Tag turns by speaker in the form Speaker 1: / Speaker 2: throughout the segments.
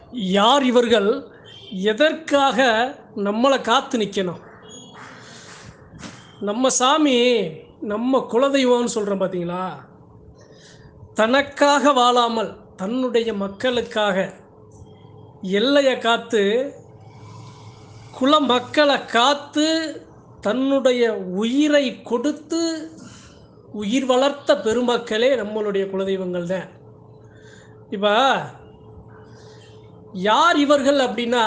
Speaker 1: யார் இவர்கள் எதற்காக நம்மளை காத்து நிற்கணும் நம்ம சாமி நம்ம குலதெய்வம்னு சொல்கிறோம் பார்த்தீங்களா தனக்காக வாழாமல் தன்னுடைய மக்களுக்காக எல்லையை காத்து குல மக்களை காத்து தன்னுடைய உயிரை கொடுத்து உயிர் வளர்த்த பெருமக்களே நம்மளுடைய குலதெய்வங்கள் தான் இப்போ யார் இவர்கள் அப்படின்னா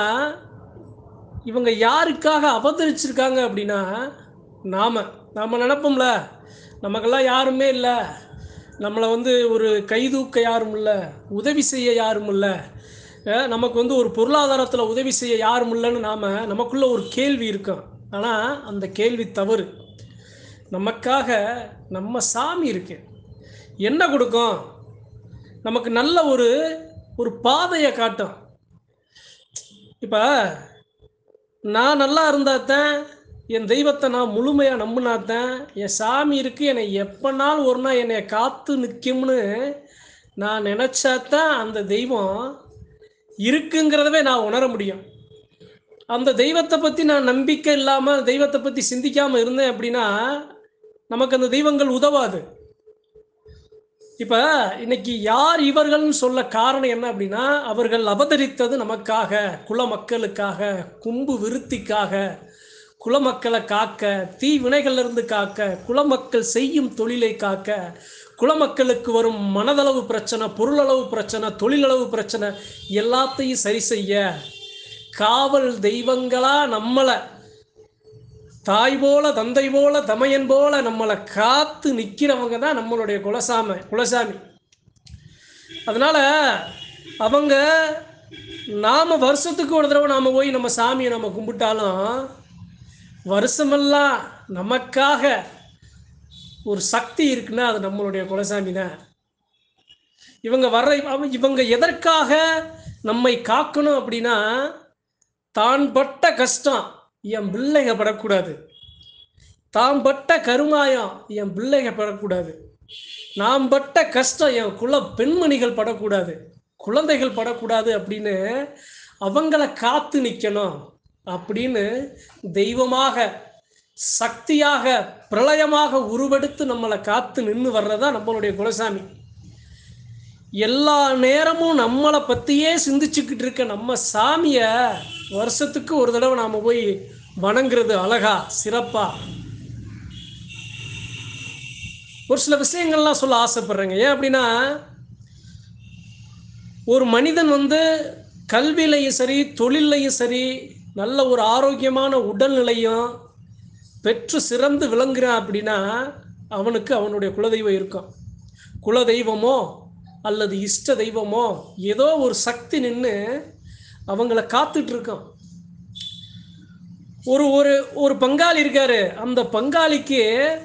Speaker 1: இவங்க யாருக்காக அவதரிச்சிருக்காங்க அப்படின்னா நாம் நாம் நினப்போம்ல நமக்கெல்லாம் யாருமே இல்லை நம்மளை வந்து ஒரு கைதூக்க யாரும் இல்லை உதவி செய்ய யாரும் இல்லை அஹ் நமக்கு வந்து ஒரு பொருளாதாரத்தில் உதவி செய்ய யாரும் இல்லைன்னு நாம் நமக்குள்ள ஒரு கேள்வி இருக்கும் ஆனால் அந்த கேள்வி தவறு நமக்காக நம்ம சாமி இருக்கு என்ன கொடுக்கும் நமக்கு நல்ல ஒரு ஒரு பாதையை காட்டும் இப்போ நான் நல்லா இருந்தால் தான் என் தெய்வத்தை நான் முழுமையாக நம்பினாத்தான் என் சாமி இருக்கு என்னை எப்போனாலும் ஒரு நாள் என்னை காத்து நிற்கும்னு நான் நினச்சாதான் அந்த தெய்வம் இருக்குங்கிறதவே நான் உணர முடியும் அந்த தெய்வத்தை பற்றி நான் நம்பிக்கை இல்லாமல் தெய்வத்தை பற்றி சிந்திக்காமல் இருந்தேன் அப்படின்னா நமக்கு அந்த தெய்வங்கள் உதவாது இப்போ இன்னைக்கு யார் இவர்கள்னு சொல்ல காரணம் என்ன அப்படின்னா அவர்கள் அவதரித்தது நமக்காக குல மக்களுக்காக கும்பு விருத்திக்காக குலமக்களை காக்க தீ வினைகள்ல இருந்து காக்க குலமக்கள் செய்யும் தொழிலை காக்க குலமக்களுக்கு வரும் மனதளவு பிரச்சனை பொருளளவு பிரச்சனை தொழிலளவு பிரச்சனை எல்லாத்தையும் சரி செய்ய காவல் தெய்வங்களா நம்மளை தாய் போல தந்தை போல தமையன் போல நம்மளை காத்து நிற்கிறவங்க தான் நம்மளுடைய குலசாமி குலசாமி அதனால அவங்க நாம வருஷத்துக்கு ஒரு தடவை நாம போய் நம்ம சாமியை நம்ம கும்பிட்டாலும் வருஷமெல்லாம் நமக்காக ஒரு சக்தி இருக்குன்னா அது நம்மளுடைய குலசாமி தான் இவங்க வர்ற அவ- இவங்க எதற்காக நம்மை காக்கணும் அப்படின்னா தான் பட்ட கஷ்டம் என் பிள்ளைங்க படக்கூடாது தான் பட்ட கருமாயம் என் பிள்ளைங்க படக்கூடாது நாம் பட்ட கஷ்டம் என் குல பெண்மணிகள் படக்கூடாது குழந்தைகள் படக்கூடாது அப்படின்னு அவங்கள காத்து நிற்கணும் அப்படின்னு தெய்வமாக சக்தியாக பிரளயமாக உருவெடுத்து நம்மளை காத்து நின்று வர்றதா நம்மளுடைய குலசாமி எல்லா நேரமும் நம்மளை பற்றியே சிந்திச்சுக்கிட்டு இருக்க நம்ம சாமியை வருஷத்துக்கு ஒரு தடவை நாம் போய் வணங்குறது அழகா சிறப்பா ஒரு சில விஷயங்கள்லாம் சொல்ல ஆசைப்படுறேங்க ஏன் அப்படின்னா ஒரு மனிதன் வந்து கல்வியிலையும் சரி தொழிலையும் சரி நல்ல ஒரு ஆரோக்கியமான உடல்நிலையும் பெற்று சிறந்து விளங்குறான் அப்படின்னா அவனுக்கு அவனுடைய குலதெய்வம் இருக்கும் குலதெய்வமோ அல்லது இஷ்ட தெய்வமோ ஏதோ ஒரு சக்தி நின்று அவங்கள காத்துட்டு இருக்கான் ஒரு ஒரு ஒரு பங்காளி இருக்காரு அந்த பங்காளிக்கு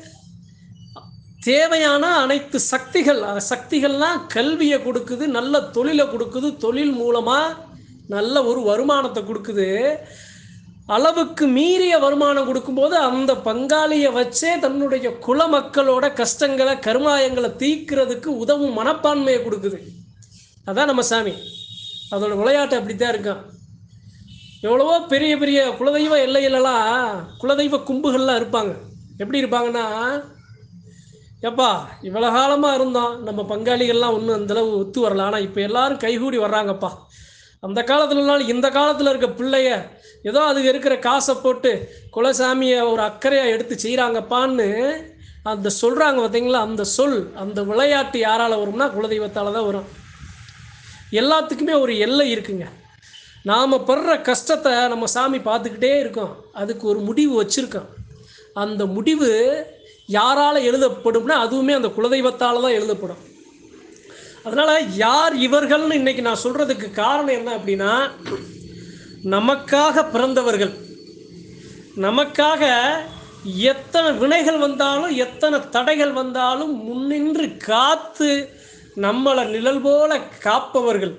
Speaker 1: தேவையான அனைத்து சக்திகள் அஹ், சக்திகள்லாம் கல்வியை கொடுக்குது நல்ல தொழிலை கொடுக்குது தொழில் மூலமாக நல்ல ஒரு வருமானத்தை கொடுக்குது அளவுக்கு மீறிய வருமானம் கொடுக்கும்போது அந்த பங்காளியை வச்சே தன்னுடைய குல மக்களோட கஷ்டங்களை கருமாயங்களை தீர்க்கிறதுக்கு உதவும் மனப்பான்மையை கொடுக்குது அதான் நம்ம சாமி அதோட விளையாட்டு அப்படித்தான் இருக்கான் எவ்வளவோ பெரிய பெரிய குலதெய்வ எல்லையிலலாம் குலதெய்வ கும்புகள்லாம் இருப்பாங்க எப்படி இருப்பாங்கன்னா எப்பா இவ்வளோ காலமாக இருந்தோம் நம்ம பங்காளிகள்லாம் ஒன்றும் அந்தளவு ஒத்து வரல ஆனால் இப்போ எல்லாரும் கைகூடி வர்றாங்கப்பா அந்த காலத்துலனாலும் இந்த காலத்தில் இருக்க பிள்ளைய ஏதோ அதுக்கு இருக்கிற காசை போட்டு குலசாமியை ஒரு அக்கறையாக எடுத்து செய்கிறாங்கப்பான்னு அந்த சொல்கிறாங்க பார்த்தீங்களா அந்த சொல் அந்த விளையாட்டு யாரால் வரும்னா குலதெய்வத்தால் தான் வரும் எல்லாத்துக்குமே ஒரு எல்லை இருக்குங்க நாம் படுற கஷ்டத்தை நம்ம சாமி பார்த்துக்கிட்டே இருக்கோம் அதுக்கு ஒரு முடிவு வச்சுருக்கோம் அந்த முடிவு யாரால் எழுதப்படும்னா அதுவுமே அந்த குலதெய்வத்தால் தான் எழுதப்படும் அதனால் யார் இவர்கள்னு இன்னைக்கு நான் சொல்கிறதுக்கு காரணம் என்ன அப்படின்னா நமக்காக பிறந்தவர்கள் நமக்காக எத்தனை வினைகள் வந்தாலும் எத்தனை தடைகள் வந்தாலும் முன்னின்று காத்து நம்மளை நிழல் போல காப்பவர்கள்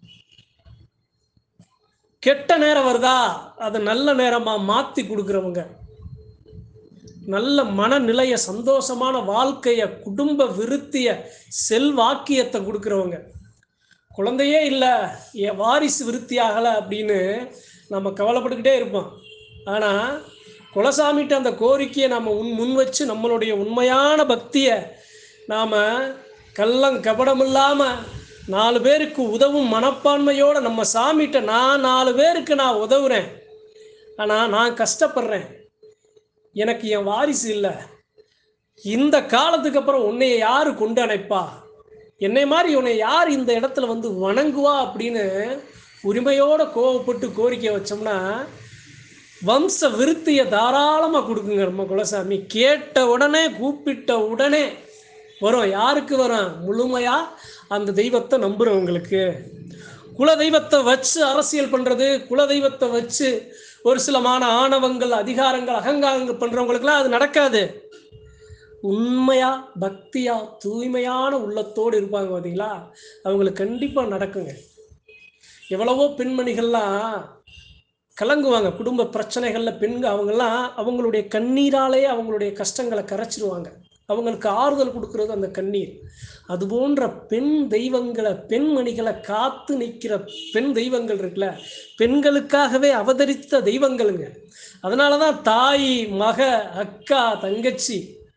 Speaker 1: கெட்ட நேரம் வருதா அதை நல்ல நேரமாக மாற்றி கொடுக்குறவங்க நல்ல மனநிலைய சந்தோஷமான வாழ்க்கைய குடும்ப விருத்திய செல்வாக்கியத்தை கொடுக்குறவங்க குழந்தையே இல்லை என் வாரிசு விருத்தி ஆகலை அப்படின்னு நம்ம கவலைப்பட்டுக்கிட்டே இருப்போம் ஆனால் குலசாமிகிட்ட அந்த கோரிக்கையை நம்ம உன் முன் வச்சு நம்மளுடைய உண்மையான பக்தியை நாம் கள்ளம் கபடம் இல்லாமல் நாலு பேருக்கு உதவும் மனப்பான்மையோடு நம்ம சாமிகிட்ட நான் நாலு பேருக்கு நான் உதவுறேன் ஆனால் நான் கஷ்டப்படுறேன் எனக்கு என் வாரிசு இல்லை இந்த காலத்துக்கு அப்புறம் உன்னைய யார் கொண்டு அணைப்பா என்னை மாதிரி உன்னை யார் இந்த இடத்துல வந்து வணங்குவா அப்படின்னு உரிமையோட கோவப்பட்டு கோரிக்கை வச்சோம்னா வம்ச விருத்தியை தாராளமாக கொடுக்குங்க நம்ம குலசாமி கேட்ட உடனே கூப்பிட்ட உடனே வரும் யாருக்கு வரும் முழுமையாக அந்த தெய்வத்தை நம்புகிறவங்களுக்கு குல தெய்வத்தை வச்சு அரசியல் பண்ணுறது குல தெய்வத்தை வச்சு ஒரு சிலமான ஆணவங்கள் அதிகாரங்கள் அகங்காரங்கள் பண்ணுறவங்களுக்குலாம் அது நடக்காது உண்மையா பக்தியா தூய்மையான உள்ளத்தோடு இருப்பாங்க பார்த்தீங்களா அவங்களுக்கு கண்டிப்பாக நடக்குங்க எவ்வளவோ பெண்மணிகள்லாம் கலங்குவாங்க குடும்ப பிரச்சனைகளில் பெண்கள் அவங்கெல்லாம் அவங்களுடைய கண்ணீராலே அவங்களுடைய கஷ்டங்களை கரைச்சிருவாங்க அவங்களுக்கு ஆறுதல் கொடுக்கறது அந்த கண்ணீர் அது போன்ற பெண் தெய்வங்களை பெண்மணிகளை காத்து நிற்கிற பெண் தெய்வங்கள் இருக்குல்ல பெண்களுக்காகவே அவதரித்த தெய்வங்களுங்க அதனால தான் தாய் மக அக்கா தங்கச்சி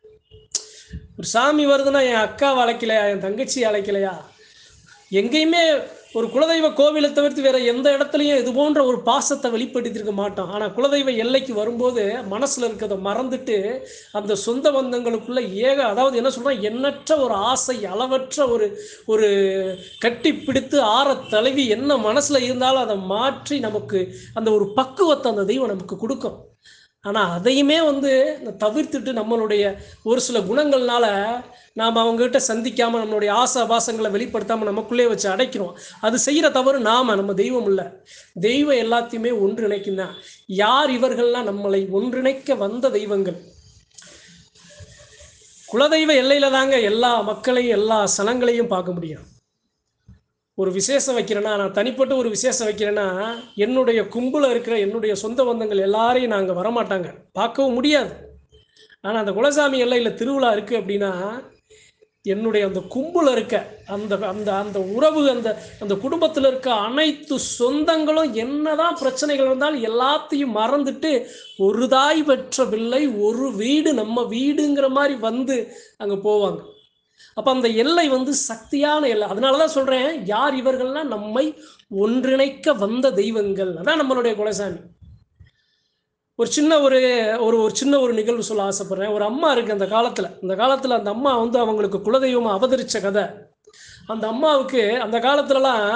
Speaker 1: ஒரு சாமி வருதுன்னா என் அக்காவை அழைக்கலையா என் தங்கச்சி அழைக்கலையா எங்கேயுமே ஒரு குலதெய்வ கோவிலை தவிர்த்து வேற எந்த இடத்துலையும் இது போன்ற ஒரு பாசத்தை வெளிப்படுத்தியிருக்க மாட்டோம் ஆனால் குலதெய்வ எல்லைக்கு வரும்போது மனசில் இருக்கிறத மறந்துட்டு அந்த சொந்த பந்தங்களுக்குள்ள ஏக அதாவது என்ன சொல்கிறோம் எண்ணற்ற ஒரு ஆசை அளவற்ற ஒரு ஒரு கட்டி பிடித்து ஆற தழுவி என்ன மனசில் இருந்தாலும் அதை மாற்றி நமக்கு அந்த ஒரு பக்குவத்தை அந்த தெய்வம் நமக்கு கொடுக்கும் ஆனால் அதையுமே வந்து தவிர்த்துட்டு நம்மளுடைய ஒரு சில குணங்கள்னால நாம் அவங்ககிட்ட சந்திக்காமல் நம்மளுடைய ஆசை பாசங்களை வெளிப்படுத்தாமல் நமக்குள்ளே வச்சு அடைக்கிறோம் அது செய்கிற தவறு நாம நம்ம தெய்வம் இல்லை தெய்வம் எல்லாத்தையுமே ஒன்றிணைக்கும் தான் யார் இவர்கள்லாம் நம்மளை ஒன்றிணைக்க வந்த தெய்வங்கள் குலதெய்வ எல்லையில தாங்க எல்லா மக்களையும் எல்லா சனங்களையும் பார்க்க முடியும் ஒரு விசேஷம் வைக்கிறேன்னா நான் தனிப்பட்ட ஒரு விசேஷம் வைக்கிறேன்னா என்னுடைய கும்பல இருக்கிற என்னுடைய சொந்த பந்தங்கள் எல்லாரையும் நாங்கள் வரமாட்டாங்க பார்க்கவும் முடியாது ஆனால் அந்த குலசாமி எல்லையில் திருவிழா இருக்குது அப்படின்னா என்னுடைய அந்த கும்பல இருக்க அந்த அந்த அந்த உறவு அந்த அந்த குடும்பத்தில் இருக்க அனைத்து சொந்தங்களும் என்னதான் பிரச்சனைகள் இருந்தாலும் எல்லாத்தையும் மறந்துட்டு ஒரு தாய் பெற்ற பிள்ளை ஒரு வீடு நம்ம வீடுங்கிற மாதிரி வந்து அங்கே போவாங்க அப்போ அந்த எல்லை வந்து சக்தியான எல்லை அதனால தான் சொல்கிறேன் யார் இவர்கள்லாம் நம்மை ஒன்றிணைக்க வந்த தெய்வங்கள் அதான் நம்மளுடைய குலசாமி ஒரு சின்ன ஒரு ஒரு ஒரு சின்ன ஒரு நிகழ்வு சொல்ல ஆசைப்படுறேன் ஒரு அம்மா இருக்கு அந்த காலத்தில் அந்த காலத்தில் அந்த அம்மா வந்து அவங்களுக்கு குலதெய்வமாக அவதரித்த கதை அந்த அம்மாவுக்கு அந்த காலத்துலலாம்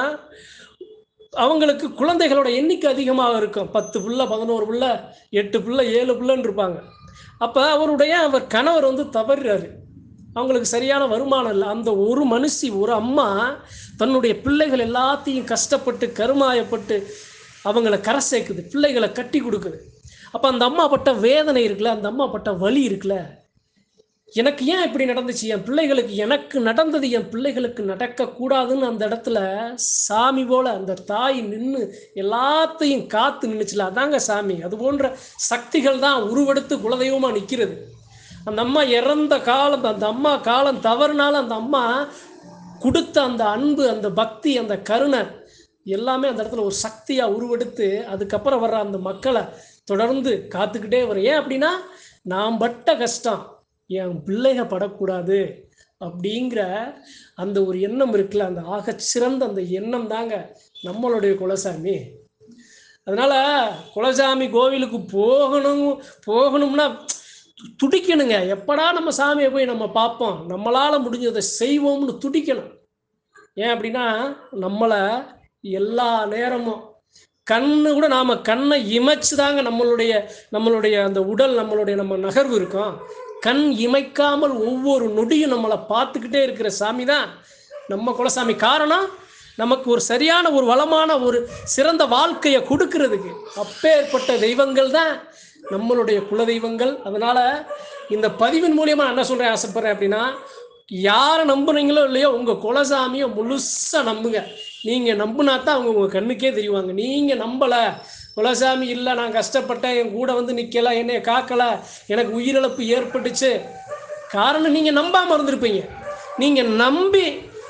Speaker 1: அவங்களுக்கு குழந்தைகளோட எண்ணிக்கை அதிகமாக இருக்கும் பத்து புள்ள பதினோரு புள்ள எட்டு புள்ள ஏழு புள்ளன்னு இருப்பாங்க அப்போ அவருடைய அவர் கணவர் வந்து தவறுறாரு அவங்களுக்கு சரியான வருமானம் இல்லை அந்த ஒரு மனுஷி ஒரு அம்மா தன்னுடைய பிள்ளைகள் எல்லாத்தையும் கஷ்டப்பட்டு கருமாயப்பட்டு அவங்கள கரை சேர்க்குது பிள்ளைகளை கட்டி கொடுக்குது அப்போ அந்த அம்மா பட்ட வேதனை இருக்குல்ல அந்த அம்மா பட்ட வலி இருக்குல்ல எனக்கு ஏன் இப்படி நடந்துச்சு என் பிள்ளைகளுக்கு எனக்கு நடந்தது என் பிள்ளைகளுக்கு நடக்கக்கூடாதுன்னு அந்த இடத்துல சாமி போல அந்த தாய் நின்று எல்லாத்தையும் காத்து நின்றுச்சுல அதாங்க சாமி அது போன்ற சக்திகள் தான் உருவெடுத்து குலதெய்வமாக நிற்கிறது அந்த அம்மா இறந்த காலம் அந்த அம்மா காலம் தவறுனால அந்த அம்மா கொடுத்த அந்த அன்பு அந்த பக்தி அந்த கருணை எல்லாமே அந்த இடத்துல ஒரு சக்தியாக உருவெடுத்து அதுக்கப்புறம் வர்ற அந்த மக்களை தொடர்ந்து காத்துக்கிட்டே வரும் ஏன் அப்படின்னா நான் பட்ட கஷ்டம் என் பிள்ளைக படக்கூடாது அப்படிங்கிற அந்த ஒரு எண்ணம் இருக்குல்ல அந்த ஆகச் சிறந்த அந்த எண்ணம் தாங்க நம்மளுடைய குலசாமி அதனால குலசாமி கோவிலுக்கு போகணும் போகணும்னா துடிக்கணுங்க எப்படா நம்ம சாமியை போய் நம்ம பார்ப்போம் நம்மளால் முடிஞ்சதை செய்வோம்னு துடிக்கணும் ஏன் அப்படின்னா நம்மளை எல்லா நேரமும் கண்ணு கூட நாம் கண்ணை இமைச்சு தாங்க நம்மளுடைய நம்மளுடைய அந்த உடல் நம்மளுடைய நம்ம நகர்வு இருக்கும் கண் இமைக்காமல் ஒவ்வொரு நொடியும் நம்மளை பார்த்துக்கிட்டே இருக்கிற சாமி தான் நம்ம குலசாமி காரணம் நமக்கு ஒரு சரியான ஒரு வளமான ஒரு சிறந்த வாழ்க்கையை கொடுக்கறதுக்கு அப்பேற்பட்ட தெய்வங்கள் தான் நம்மளுடைய குல தெய்வங்கள் அதனால இந்த பதிவின் மூலியமா நான் என்ன சொல்றேன் ஆசைப்படுறேன் அப்படின்னா யாரை நம்புறீங்களோ இல்லையோ உங்க குலசாமியை முழுசா நம்புங்க நீங்க நம்புனா தான் அவங்க உங்க கண்ணுக்கே தெரிவாங்க நீங்க நம்பல குலசாமி இல்லை நான் கஷ்டப்பட்டேன் என் கூட வந்து நிக்கல என்னைய காக்கல எனக்கு உயிரிழப்பு ஏற்பட்டுச்சு காரணம் நீங்க நம்பாம இருந்திருப்பீங்க நீங்க நம்பி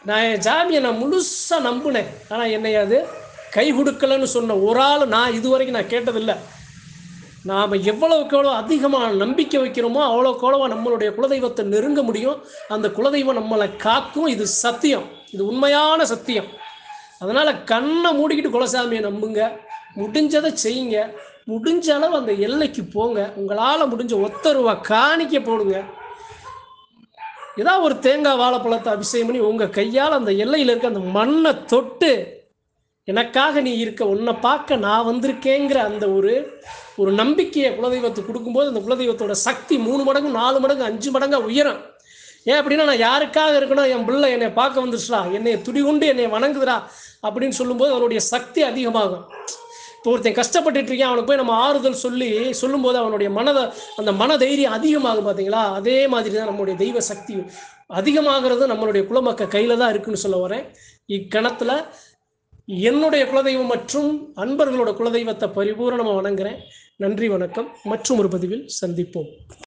Speaker 1: நான் என் ஜாமியை நான் முழுசாக நம்பினேன் ஆனால் என்னை அது கை கொடுக்கலன்னு சொன்ன ஒரு ஆள் நான் இதுவரைக்கும் நான் கேட்டதில்லை நாம் எவ்வளவுக்கு எவ்வளோ அதிகமாக நம்பிக்கை வைக்கிறோமோ அவ்வளோக்கு எவ்வளோ நம்மளுடைய குலதெய்வத்தை நெருங்க முடியும் அந்த குலதெய்வம் நம்மளை காக்கும் இது சத்தியம் இது உண்மையான சத்தியம் அதனால் கண்ணை மூடிக்கிட்டு குலசாமியை நம்புங்க முடிஞ்சதை செய்யுங்க முடிஞ்ச அளவு அந்த எல்லைக்கு போங்க உங்களால் முடிஞ்ச ஒத்த ரூபா காணிக்க போடுங்க ஏதாவது ஒரு தேங்காய் வாழைப்பழத்தை அபிஷேகம் பண்ணி உங்கள் கையால் அந்த எல்லையில் இருக்க அந்த மண்ணை தொட்டு எனக்காக நீ இருக்க உன்னை பார்க்க நான் வந்திருக்கேங்கிற அந்த ஒரு ஒரு நம்பிக்கையை குலதெய்வத்துக்கு கொடுக்கும்போது அந்த குலதெய்வத்தோட சக்தி மூணு மடங்கு நாலு மடங்கு அஞ்சு மடங்கா உயரும் ஏன் அப்படின்னா நான் யாருக்காக இருக்கணும் என் பிள்ளை என்னை பார்க்க வந்துருச்சுடா என்னை துடிகுண்டு என்னை வணங்குதுடா அப்படின்னு சொல்லும்போது அவனுடைய சக்தி அதிகமாகும் இப்போ ஒருத்தன் கஷ்டப்பட்டுட்டு இருக்கேன் அவனுக்கு போய் நம்ம ஆறுதல் சொல்லி சொல்லும்போது அவனுடைய மனதை அந்த மன தைரியம் அதிகமாகும் பார்த்தீங்களா அதே மாதிரி தான் நம்மளுடைய தெய்வ சக்தி அதிகமாகிறது நம்மளுடைய குலமக்க கையில் தான் இருக்குன்னு சொல்ல வரேன் இக்கணத்தில் என்னுடைய குலதெய்வம் மற்றும் அன்பர்களோட குலதெய்வத்தை பரிபூரணமாக வணங்குறேன் நன்றி வணக்கம் மற்றும் ஒரு பதிவில் சந்திப்போம்